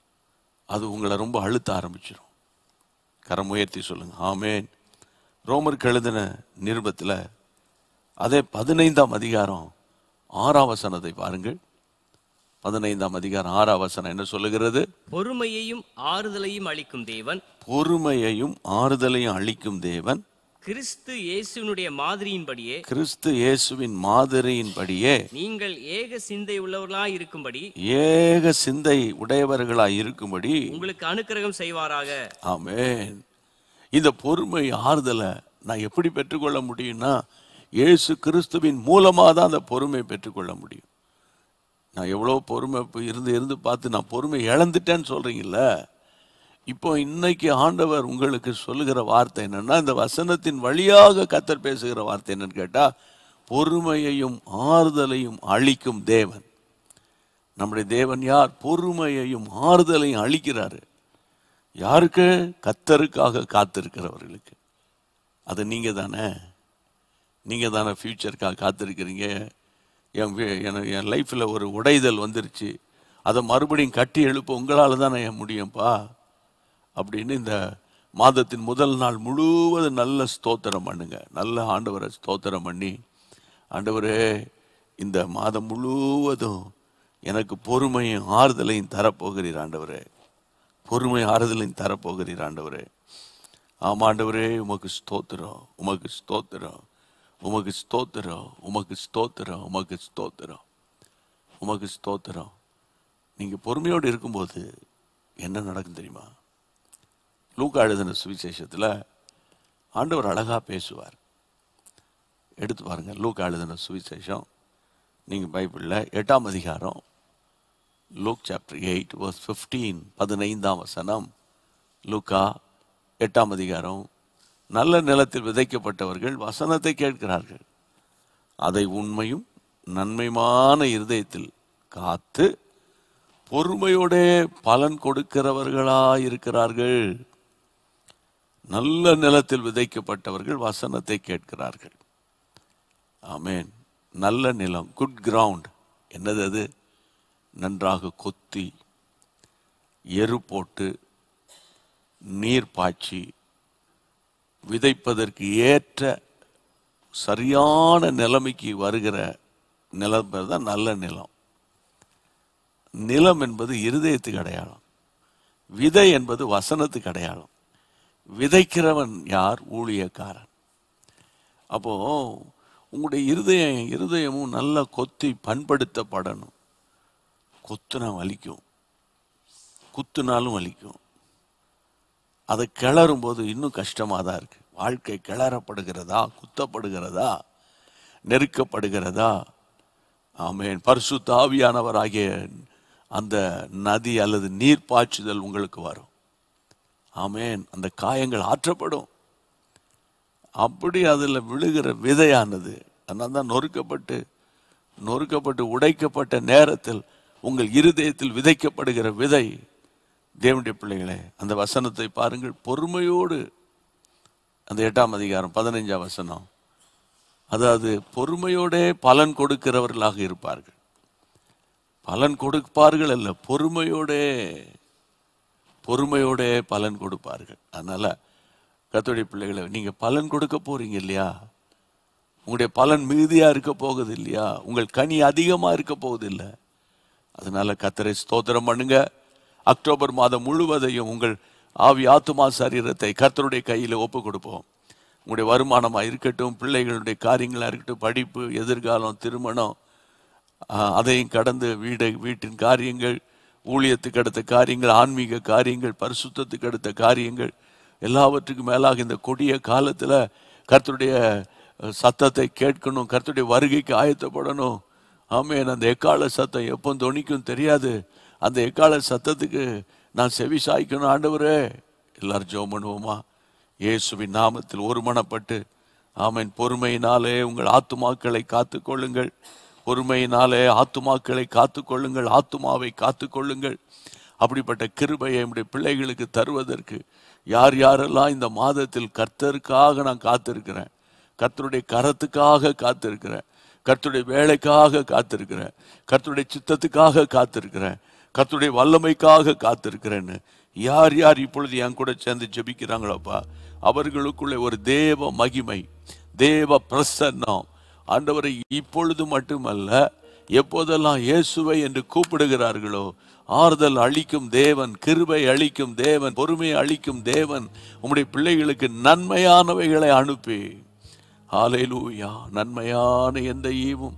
அது உங்களை ரொம்ப அழுத்த ஆரம்பிச்சிடும் கரம் உயர்த்தி சொல்லுங்க ஆமேன் ரோமருக்கு எழுதின நிருபத்தில் அதே பதினைந்தாம் அதிகாரம் ஆறாம் வசனத்தை பாருங்கள் பதினைந்தாம் அதிகாரம் ஆறாம் வசனம் என்ன சொல்லுகிறது பொறுமையையும் ஆறுதலையும் அளிக்கும் தேவன் பொறுமையையும் ஆறுதலையும் அளிக்கும் தேவன் கிறிஸ்து இயேசுவினுடைய மாதிரியின்படியே கிறிஸ்து இயேசுவின் மாதிரியின்படியே நீங்கள் ஏக சிந்தை உள்ளவர்களாய் இருக்கும்படி ஏக சிந்தை உடையவர்களாய் இருக்கும்படி உங்களுக்கு அனுக்கிரகம் செய்வாராக ஆமென் இந்த பொறுமை ஆறுதலை நான் எப்படி பெற்றுக்கொள்ள முடியும்னா இயேசு கிறிஸ்துவின் மூலமாக தான் அந்த பொறுமை பெற்றுக்கொள்ள முடியும் நான் எவ்வளோ பொறுமை இப்போ இருந்து இருந்து பார்த்து நான் பொறுமை இழந்துட்டேன்னு சொல்கிறீங்கள இப்போ இன்னைக்கு ஆண்டவர் உங்களுக்கு சொல்லுகிற வார்த்தை என்னன்னா இந்த வசனத்தின் வழியாக கத்தர் பேசுகிற வார்த்தை என்னன்னு கேட்டால் பொறுமையையும் ஆறுதலையும் அளிக்கும் தேவன் நம்முடைய தேவன் யார் பொறுமையையும் ஆறுதலையும் அளிக்கிறாரு யாருக்கு கத்தருக்காக காத்திருக்கிறவர்களுக்கு அது நீங்க தானே நீங்க தானே ஃபியூச்சருக்காக காத்திருக்கிறீங்க என் வி- என- என் லைஃப்பில் ஒரு உடைதல் வந்துருச்சு அதை மறுபடியும் கட்டி எழுப்ப உங்களால் தானே முடியும்ப்பா அப்படின்னு இந்த மாதத்தின் முதல் நாள் முழுவதும் நல்ல ஸ்தோத்திரம் பண்ணுங்க நல்ல ஆண்டவரை ஸ்தோத்திரம் பண்ணி ஆண்டவரே இந்த மாதம் முழுவதும் எனக்கு பொறுமையும் ஆறுதலையும் தரப்போகிறீர் ஆண்டவரே பொறுமை ஆறுதலையும் தரப்போகிறீர் ஆண்டவரே ஆமா ஆண்டவரே உமக்கு ஸ்தோத்திரம் உமக்கு ஸ்தோத்திரம் உமக்கு ஸ்தோத்திரம் உமக்கு ஸ்தோத்திரம் உமக்கு ஸ்தோத்திரம் உமக்கு ஸ்தோத்திரம் நீங்க பொறுமையோடு இருக்கும்போது என்ன நடக்கும் தெரியுமா லூக்கா எழுதின சுவிசேஷத்துல ஆண்டவர் அழகா பேசுவார் எடுத்து பாருங்க லூக்கா எழுதின சுவிசேஷம் நீங்க பைபிள்ல எட்டாம் அதிகாரம் Luke chapter eight verse fifteen பதினைந்தாம் வசனம் லூக்கா எட்டாம் அதிகாரம் நல்ல நிலத்தில் விதைக்கப்பட்டவர்கள் வசனத்தை கேட்கிறார்கள் அதை உண்மையும் நன்மையுமான இருதயத்தில் காத்து பொறுமையோடே பலன் கொடுக்கிறவர்களாய் இருக்கிறார்கள் நல்ல நிலத்தில் விதைக்கப்பட்டவர்கள் வசனத்தை கேட்கிறார்கள் ஆமென் நல்ல நிலம் குட் கிரவுண்ட் என்னது அது நன்றாக கொத்தி எரு போட்டு நீர் பாய்ச்சி விதைப்பதற்கு ஏற்ற சரியான நிலைமைக்கு வருகிற நிலம் பேர் தான் நல்ல நிலம் நிலம் என்பது இருதயத்துக்கு அடையாளம் விதை என்பது வசனத்துக்கு அடையாளம் விதைக்கிறவன் யார் ஊழியக்காரன் அப்போ உங்களுடைய இருதயம் இருதயமும் நல்லா கொத்தி பண்படுத்தப்படணும் கொத்துனா வலிக்கும் குத்துனாலும் வலிக்கும் அதை கிளறும் போது இன்னும் கஷ்டமாக தான் இருக்கு வாழ்க்கை கிளறப்படுகிறதா குத்தப்படுகிறதா நெருக்கப்படுகிறதா ஆமென் பரிசுத்த ஆவியானவராகிய அந்த நதி அல்லது நீர் பாய்ச்சுதல் உங்களுக்கு வரும் ஆமென் அந்த காயங்கள் ஆற்றப்படும் அப்படி அதில் விழுகிற விதையானது அதனால தான் நொறுக்கப்பட்டு நொறுக்கப்பட்டு உடைக்கப்பட்ட நேரத்தில் உங்கள் இருதயத்தில் விதைக்கப்படுகிற விதை தேவனுடைய பிள்ளைகளே அந்த வசனத்தை பாருங்கள் பொறுமையோடு அந்த எட்டாம் அதிகாரம் பதினைஞ்சாம் வசனம் அதாவது பொறுமையோடே பலன் கொடுக்கிறவர்களாக இருப்பார்கள் பலன் கொடுப்பார்கள் அல்ல பொறுமையோடே பொறுமையோடே பலன் கொடுப்பார்கள் அதனால கத்தோடைய பிள்ளைகளை நீங்க பலன் கொடுக்க போறீங்க இல்லையா உங்களுடைய பலன் மிகுதியா இருக்க போகுது இல்லையா உங்கள் கனி அதிகமா இருக்க போகுது இல்லை அதனால கத்தரை ஸ்தோத்திரம் பண்ணுங்க அக்டோபர் மாதம் முழுவதையும் உங்கள் ஆவி ஆத்துமா சரீரத்தை கர்த்தருடைய கையில் ஒப்பு கொடுப்போம் உங்களுடைய வருமானமா இருக்கட்டும் பிள்ளைகளுடைய காரியங்களா இருக்கட்டும் படிப்பு எதிர்காலம் திருமணம் ஆஹ், அதையும் கடந்து வீடு வீட்டின் காரியங்கள் ஊழியத்துக்கு அடுத்த காரியங்கள் ஆன்மீக காரியங்கள் பரிசுத்தத்துக்கு அடுத்த காரியங்கள் எல்லாவற்றுக்கும் மேலாக இந்த கொடிய காலத்துல கர்த்தருடைய அஹ், சத்தத்தை கேட்கணும் கர்த்தருடைய வருகைக்கு ஆயத்தப்படணும் ஆமென் அந்த எக்கால சத்தம் எப்போ தொனிக்கும் தெரியாது அந்த எக்கால சத்தத்துக்கு நான் செவி சாய்க்கணும் ஆண்டவரே எல்லாரும் ஜெபம் பண்ணுவோமா இயேசுவின் நாமத்தில் ஒருமனப்பட்டு ஆமென் பொறுமையினாலே உங்கள் ஆத்துமாக்களை காத்துக்கொள்ளுங்கள் பொறுமையினாலே ஆத்துமாக்களை காத்துக்கொள்ளுங்கள் ஆத்துமாவை காத்துக்கொள்ளுங்கள் அப்படிப்பட்ட கிருபையை நம்முடைய பிள்ளைகளுக்கு தருவதற்கு யார் யாரெல்லாம் இந்த மாதத்தில் கர்த்தருக்காக நான் காத்திருக்கிறேன் கர்த்தருடைய கரத்துக்காக காத்திருக்கிறேன் கர்த்தருடைய வேலைக்காக காத்திருக்கிறேன் கர்த்தருடைய சித்தத்துக்காக காத்திருக்கிறேன் கர்த்தருடைய வல்லமைக்காக காத்திருக்கிறேன்னு யார் யார் இப்பொழுது என் கூட சேர்ந்து ஜெபிக்கிறாங்களோப்பா அவர்களுக்குள்ளே ஒரு தேவ மகிமை தேவ பிரசன்னம் ஆண்டவரை இப்பொழுது மட்டுமல்ல எப்போதெல்லாம் இயேசுவை என்று கூப்பிடுகிறார்களோ ஆறுதல் அளிக்கும் தேவன் கிருபை அளிக்கும் தேவன் பொறுமை அளிக்கும் தேவன் உம்முடைய பிள்ளைகளுக்கு நன்மையானவைகளை அனுப்பி ஹalleluya நன்மையான எந்த ஈவும்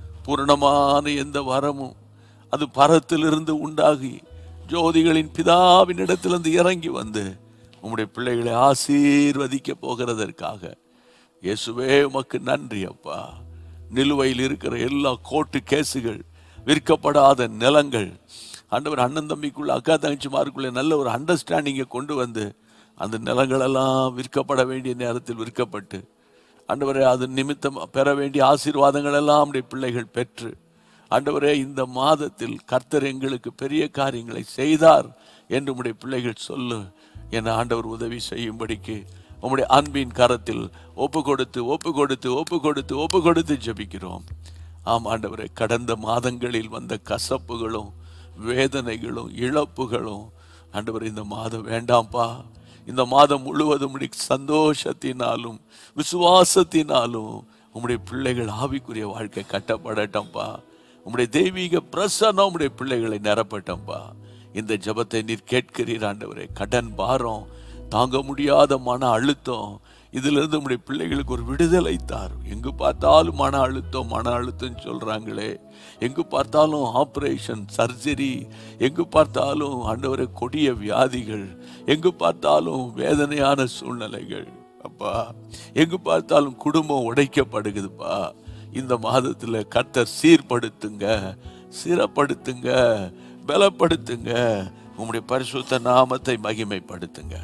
பூரணமான எந்த வரமும் அது பரத்திலிருந்து உண்டாகி ஜோதிகளின் பிதாவின் இடத்திலிருந்து இறங்கி வந்து உம்முடைய பிள்ளைகளை ஆசீர்வதிக்க போகிறதற்காக இயேசுவே உமக்கு நன்றி அப்பா நிலுவையில் இருக்கிற எல்லா கோர்ட்டு கேஸுகள் விற்கப்படாத நிலங்கள் ஆண்டவர் அண்ணன் தம்பிக்குள்ள அக்கா தங்கச்சிமாருக்குள்ள நல்ல ஒரு அண்டர்ஸ்டாண்டிங்கை கொண்டு வந்து அந்த நிலங்களெல்லாம் விற்கப்பட வேண்டிய நேரத்தில் விற்கப்பட்டு ஆண்டவரே அது நிமித்தம் பெற வேண்டிய ஆசீர்வாதங்கள் எல்லாம் நம்முடைய பிள்ளைகள் பெற்று ஆண்டவரே இந்த மாதத்தில் கர்த்தர் எங்களுக்கு பெரிய காரியங்களை செய்தார் என்று உம்முடைய பிள்ளைகள் சொல்லு என ஆண்டவர் உதவி செய்யும்படிக்கு உம்முடைய அன்பின் கரத்தில் ஒப்பு கொடுத்து ஒப்பு கொடுத்து ஒப்பு கொடுத்து ஒப்பு கொடுத்து ஜெபிக்கிறோம் ஆம் ஆண்டவரே கடந்த மாதங்களில் வந்த கசப்புகளும் வேதனைகளும் இழப்புகளும் ஆண்டவர் இந்த மாதம் வேண்டாம்ப்பா இந்த மாதம் முழுவதும் உம்முடைய சந்தோஷத்தினாலும் விசுவாசத்தினாலும் உம்முடைய பிள்ளைகள் ஆவிக்குரிய வாழ்க்கை கட்டப்படட்டம்பா உம்முடைய தெய்வீக பிரசன்னம் உம்முடைய பிள்ளைகளை நிரப்பட்டம்பா இந்த ஜெபத்தை நீர் கேட்கிறீர் ஆண்டவரே கடன் பாரம் தாங்க முடியாத மன அழுத்தம் இதுல இருந்து உம்முடைய பிள்ளைகளுக்கு ஒரு விடுதலை தார் எங்கு பார்த்தாலும் மன அழுத்தம் மன அழுத்தம் சொல்றாங்களே எங்கு பார்த்தாலும் ஆபரேஷன் சர்ஜரி எங்கு பார்த்தாலும் ஆண்டவரை கொடிய வியாதிகள் எங்கு பார்த்தாலும் வேதனையான சூழ்நிலைகள் அப்பா எங்கு பார்த்தாலும் குடும்பம் உடைக்கப்படுகுதுப்பா இந்த மாதத்துல கர்த்தர் சீர்படுத்துங்க சிறப்படுத்துங்க பலப்படுத்துங்க உம்முடைய பரிசுத்த நாமத்தை மகிமைப்படுத்துங்க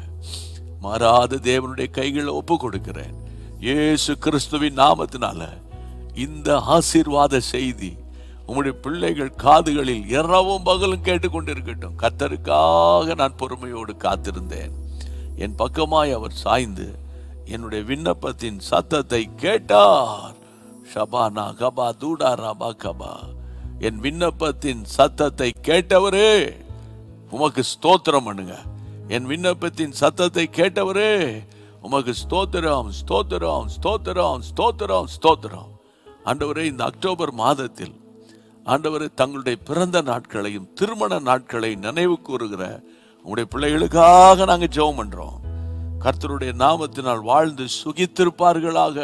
மாறாத தேவனுடைய கைகளை ஒப்பு கொடுக்கிறேன் இயேசு கிறிஸ்துவின் நாமத்தினால இந்த ஆசீர்வாத செய்தி உம்முடைய பிள்ளைகள் காதுகளில் இரவும் பகலும் கேட்டுக்கொண்டிருக்கட்டும் கர்த்தருக்காக நான் பொறுமையோடு காத்திருந்தேன் என் பக்கமாய் அவர் சாய்ந்து என்னுடைய விண்ணப்பத்தின் சத்தத்தை கேட்டார் ஷபானா கபா தூடா ரபா கபா என் விண்ணப்பத்தின் சத்தத்தை கேட்டவரே உமக்கு ஸ்தோத்திரம் பண்ணுங்க என் விண்ணப்பத்தின் சத்தத்தை கேட்டவரே உமக்கு ஸ்தோத்திரம் ஸ்தோத்திரம் ஸ்தோத்திரம் ஸ்தோத்திரம் ஸ்தோத்திரம் ஆண்டவரே இந்த அக்டோபர் மாதத்தில் ஆண்டவரே தங்களுடைய பிறந்த நாட்களையும் திருமண நாட்களை நினைவு கூறுகிற உங்களுடைய பிள்ளைகளுக்காக நாங்க ஜெபம் பண்றோம் கர்த்தருடைய நாமத்தினால் வாழ்ந்து சுகித்திருப்பார்களாக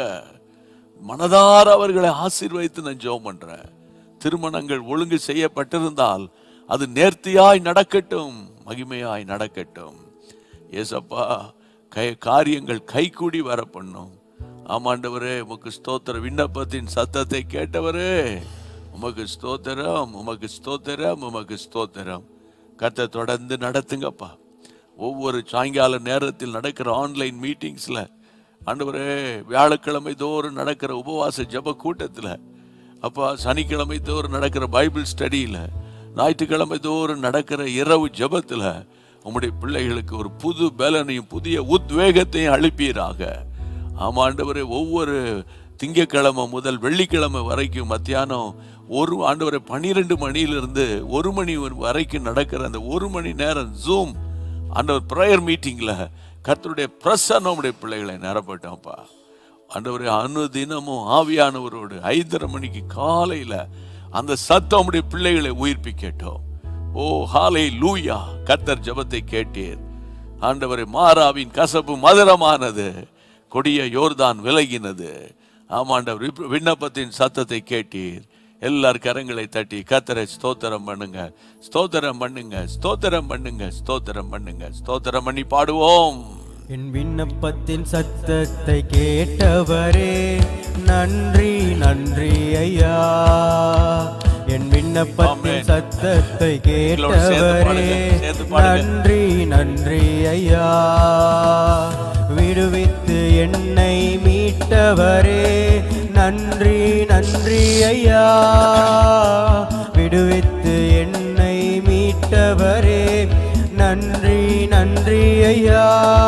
மனதார அவர்களை ஆசீர்வதித்து நான் ஜெபம் பண்றேன் திருமணங்கள் ஒழுங்கு செய்யப்பட்டிருந்தால் அது நேர்த்தியாய் நடக்கட்டும் மகிமையாய் நடக்கட்டும் ஏசப்பா கை காரியங்கள் கைகூடி வர பண்ணும் ஆமாண்டவரே உமக்கு ஸ்தோத்திர விண்ணப்பத்தின் சத்தத்தை கேட்டவரே உமக்கு ஸ்தோத்திரம் உமக்கு ஸ்தோத்திரம் உமக்கு ஸ்தோத்திரம் கத்தை தொடர்ந்து நடத்துங்கப்பா ஒவ்வொரு சாயங்கால நேரத்தில் நடக்கிற ஆன்லைன் மீட்டிங்ஸில் ஆண்டவரே வியாழக்கிழமை தோறும் நடக்கிற உபவாச ஜெப கூட்டத்தில் அப்பா சனிக்கிழமை தோறும் நடக்கிற பைபிள் ஸ்டடியில் ஞாயிற்றுக்கிழமை தோறும் நடக்கிற இரவு ஜெபத்தில் உம்முடைய பிள்ளைகளுக்கு ஒரு புது பலனையும் புதிய உத்வேகத்தையும் அளிப்பீராக ஆமா ஆண்டவரே ஒவ்வொரு திங்கக்கிழமை முதல் வெள்ளிக்கிழமை வரைக்கும் மத்தியானம் ஒரு ஆண்டவரை பன்னிரெண்டு மணியிலிருந்து ஒரு மணி வரைக்கும் நடக்கிற அந்த ஒரு மணி நேரம் ஜூம் ஆண்டவர் ப்ரேயர் மீட்டிங்கில் கர்த்தருடைய பிரசன்னம் உடைய பிள்ளைகளை நிரப்பட்டோம்ப்பா ஆண்டவரே அனுதினமும் ஆவியானவரோடு ஐந்தரை மணிக்கு காலையில அந்த சத்தம் உடைய பிள்ளைகளை உயிர்ப்பிக்கட்டும் ஓ ஹாலை லூயா கர்த்தர் ஜெபத்தை கேட்டீர் ஆண்டவரே மாறாவின் கசப்பு மதுரமானது கொடிய யோர்தான் விலகினது ஆமாண்டவர் விப்- விண்ணப்பத்தின் சத்தத்தை கேட்டீர் எல்லார் கரங்களை தட்டி கத்தரை ஸ்தோத்திரம் பண்ணுங்க ஸ்தோத்திரம் பண்ணுங்க ஸ்தோத்திரம் பண்ணுங்க ஸ்தோத்திரம் பண்ணுங்க ஸ்தோத்திரம் பண்ணி பாடுவோம் என் விண்ணப்பத்தின் சத்தத்தை கேட்டவரே நன்றி நன்றி ஐயா என் விண்ணப்பத்தின் ஆமென். சத்தத்தை எங்களோட சேர்ந்து கேட்டவரே பாடுங்க, சேர்ந்து பாடுங்க. நன்றி நன்றி ஐயா விடுவித்து என்னை மீட்டவரே நன்றி நன்றி ஐயா விடுவித்து என்னை மீட்டவரே நன்றி நன்றி ஐயா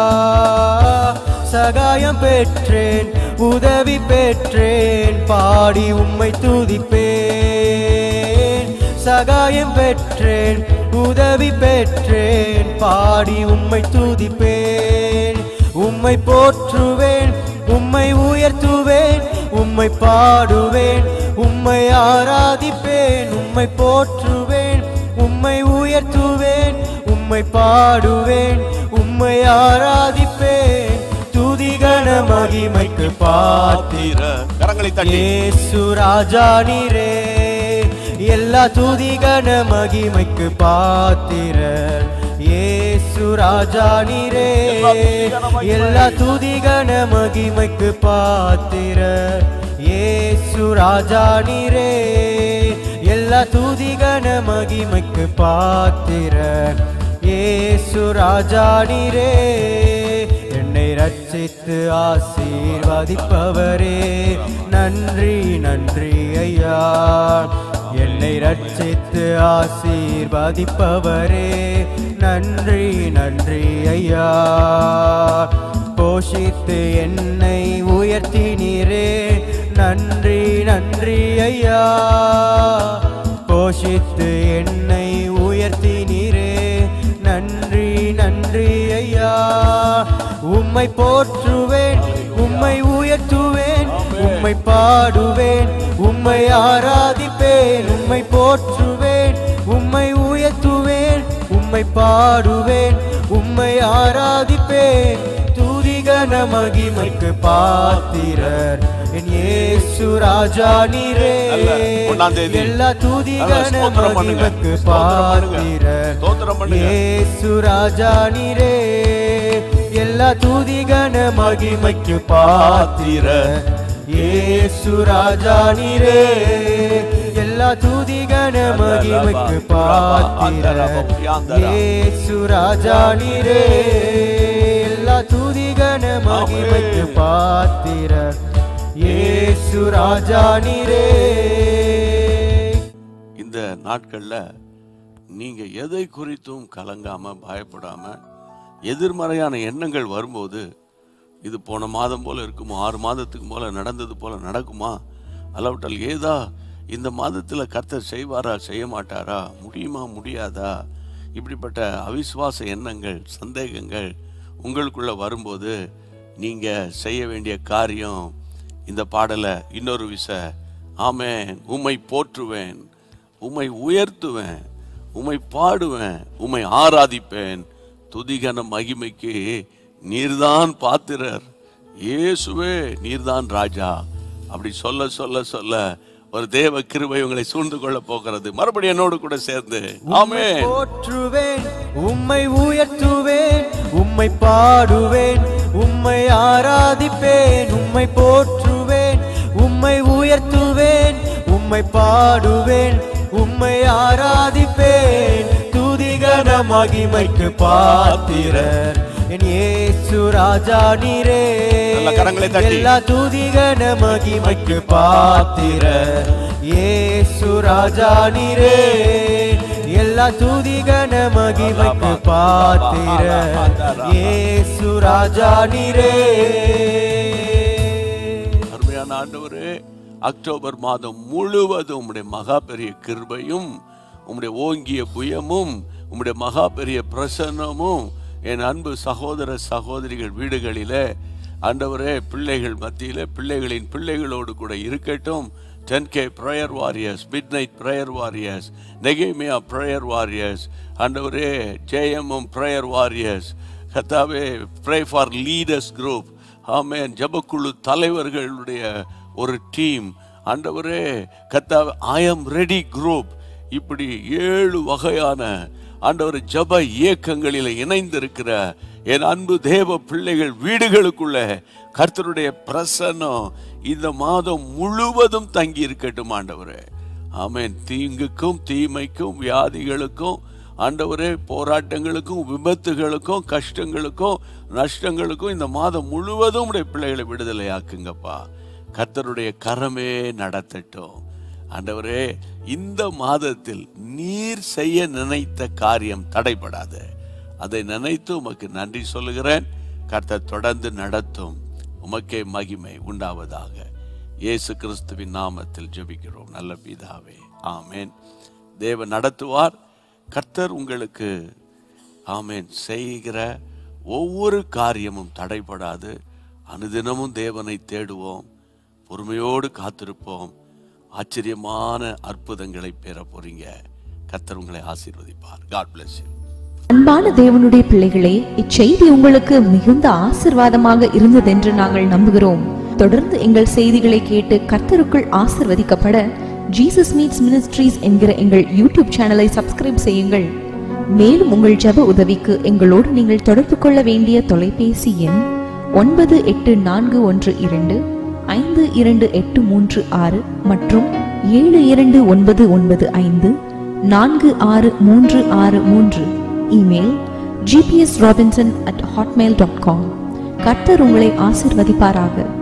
சகாயம் பெற்றேன் உதவி பெற்றேன் பாடி உம்மை துதிப்பேன் சகாயம் பெற்றேன் உதவி பெற்றேன் பாடி உம்மை துதிப்பேன் உம்மை போற்றுவேன் உம்மை உயர்த்துவேன் உம்மை பாடுவேன் உம்மை ஆராதிப்பேன் உம்மை போற்றுவேன் உம்மை உயர்த்துவேன் உம்மை பாடுவேன் உம்மை ஆராதிப்பேன் துதிகன மகிமைக்கு பாத்தி தீர கரங்களை தட்டி இயேசு ராஜா நீரே எல்லா துதிகன மகிமைக்கு பாத்திரர் இயேசு ராஜா நீரே எல்லா துதிகன மகிமைக்கு பாத்திரர் இயேசு ராஜா நீரே எல்லா துதிகன மகிமைக்கு பாத்திரர் இயேசு ராஜா நீரே என்னை ரட்சித்து ஆசீர்வதிப்பவரே நன்றி நன்றி ஐயா என்னை ரட்சித்து ஆசீர்வதிப்பவரே நன்றி நன்றி ஐயா போஷித்து என்னை உயர்த்தினீரே நன்றி நன்றி ஐயா போஷித்து என்னை உயர்த்தினீரே நன்றி நன்றி ஐயா உம்மை போற்றுவேன் உம்மை உயர்த்துவேன் உம்மை பாடுவேன் உம்மை ஆராதிப்பேன் உம்மை போற்றுவேன் உம்மை உயர்த்துவேன் உம்மை பாடுவேன் உம்மை ஆராதிப்பேன் துதிகன மகிமைக்கு பாத்திரர் என் இயேசு ராஜா நீரே நல்ல ஒண்ணாம் தேதி. எல்லா நல்ல துதிகன ஸ்தோத்திரம் பண்ணுங்க. மகிமைக்கு ஸ்தோத்திரம் பண்ணுங்க. பாத்திரர் ஸ்தோத்திரம் பண்ணுங்க. இயேசு ராஜா நீரே எல்லா துதிகன மகிமைக்கு பாத்திர இயேசு ராஜா நீரே எல்லா துதிகன மகிமைக்கு பாத்திர இயேசு ராஜா நீரே எல்லா துதிகன மகிமைக்கு பாத்திர இயேசு ராஜா நீரே இந்த நாட்கள்ல நீங்க எதை குறித்தும் கலங்காம பயப்படாம எதிர்மறையான எண்ணங்கள் வரும்போது இது போன மாதம் போல இருக்குமோ ஆறு மாதத்துக்கு போல நடந்தது போல நடக்குமா அல்லாவிட்டால் ஏதா இந்த மாதத்துல கர்த்தர் செய்வாரா செய்ய மாட்டாரா முடியுமா முடியாதா இப்படிப்பட்ட அவிசுவாச எண்ணங்கள் சந்தேகங்கள் உங்களுக்குள்ள வரும்போது நீங்க செய்ய வேண்டிய காரியம் இந்த பாடலை இன்னொரு விச ஆமென் உம்மை போற்றுவேன் உம்மை உயர்த்துவேன் உம்மை பாடுவேன் உம்மை ஆராதிப்பேன் துதிகன மகிமைக்கு நீர்தான் பாத்திரர் இயேசுவே நீர்தான் ராஜா அப்படி சொல்ல சொல்ல சொல்ல ஒரு தேவ கிருபை உங்களை சூழ்ந்து கொள்ள போகிறது மறுபடியும் என்னோடு கூட சேர்ந்து ஆமென் போற்றுவேன் உம்மை உயர்த்துவேன் உம்மை பாடுவேன் உம்மை ஆராதிப்பேன் உம்மை போற்றுவேன் உம்மை உயர்த்துவேன் உம்மை உம்மை பாடுவேன் உம்மை ஆராதிப்பேன் துதிகன மகிமைக்கு பாத்திரர் என் இயேசு ராஜா நீரே நல்ல கரங்களை தட்டி. எல்லா துதிகன மகிமைக்கு பாத்திரர் இயேசு ராஜா நீரே எல்லா துதிகன மகிமைக்கு பாத்திரர் இயேசு ராஜா நீரே அருமையான ஆண்டவரே அக்டோபர் மாதம் முழுவதும் உம்முடைய மகா பெரிய கிருபையும் உம்முடைய ஓங்கிய புயமும் உம்முடைய மகா பெரிய பிரசன்னமும் என் அன்பு சகோதர சகோதரிகள் வீடுகளிலே ஆண்டவரே பிள்ளைகள் மத்தியிலே பிள்ளைகளின் பிள்ளைகளோடு கூட இருக்கட்டும் ten K prayer warriors midnight prayer warriors நெகேமியா ப்ரேயர் வாரியர்ஸ் ஆண்டவரே ஜேஎம்எம் ப்ரேயர் வாரியர்ஸ் கத்தாவே ப்ரே ஃபார் லீடர்ஸ் குரூப் ஆமென் ஜெபக்குழு தலைவர்களுடைய ஒரு டீம் ஆண்டவரே கத்தாவே ஐ அம் ரெடி குரூப் இப்படி ஏழு வகையான ஆண்டவர் ஜப இயக்கங்களில் இணைந்திருக்கிற என் அன்பு தேவ பிள்ளைகள் வீடுகளுக்குள்ள கர்த்தருடைய பிரசன்னம் இந்த மாதம் முழுவதும் தங்கி இருக்கட்டும் ஆண்டவரே ஆமென் தீங்குக்கும் தீமைக்கும் வியாதிகளுக்கும் ஆண்டவரே போராட்டங்களுக்கும் விபத்துகளுக்கும் கஷ்டங்களுக்கும் நஷ்டங்களுக்கும் இந்த மாதம் முழுவதும் உடைய பிள்ளைகளை விடுதலை ஆக்குங்கப்பா கர்த்தருடைய கரமே நடத்தட்டும் ஆண்டவரே இந்த மாதத்தில் நீர் செய்ய நினைத்த காரியம் தடைபடாது அதை நினைத்து உமக்கு நன்றி சொல்லுகிறேன் கர்த்தர் தொடர்ந்து நடத்தும் உமக்கே மகிமை உண்டாவதாக இயேசு கிறிஸ்துவின் நாமத்தில் ஜெபிக்கிறோம் நல்ல பிதாவே ஆமென் தேவன் நடத்துவார் கர்த்தர் உங்களுக்கு ஆமென் செய்கிற ஒவ்வொரு காரியமும் தடைபடாது அனுதினமும் தேவனை தேடுவோம் பொறுமையோடு காத்திருப்போம் ஆச்சரியமான அற்புதங்களை பெற போறீங்க கர்த்தர் உங்களை ஆசீர்வதிப்பார் காட் bless you அன்பான தேவனுடைய பிள்ளைகளே இச்செய்தி உங்களுக்கு மிகுந்த ஆசிர்வாதமாக இருந்ததென்று நாங்கள் நம்புகிறோம் தொடர்ந்து எங்கள் செய்திகளை கேட்டு கர்த்தருக்குள் ஆசிர்வதிக்கப்பட ஜீசஸ் மீட்ஸ் மினிஸ்ட்ரீஸ் என்கிற எங்கள் யூடியூப் சேனலை சப்ஸ்கிரைப் செய்யுங்கள் மேலும் உங்கள் ஜெப உதவிக்கு எங்களோடு நீங்கள் தொடர்பு கொள்ள வேண்டிய தொலைபேசி எண் ஒன்பது எட்டு நான்கு ஒன்று இரண்டு ஐந்து இரண்டு எட்டு மூன்று ஆறு மற்றும் ஏழு இரண்டு ஒன்பது ஒன்பது ஐந்து நான்கு ஆறு மூன்று ஆறு மூன்று email GPS Robinson at Hotmail dot com கர்த்தர் உங்களை ஆசிர்வதிப்பாராக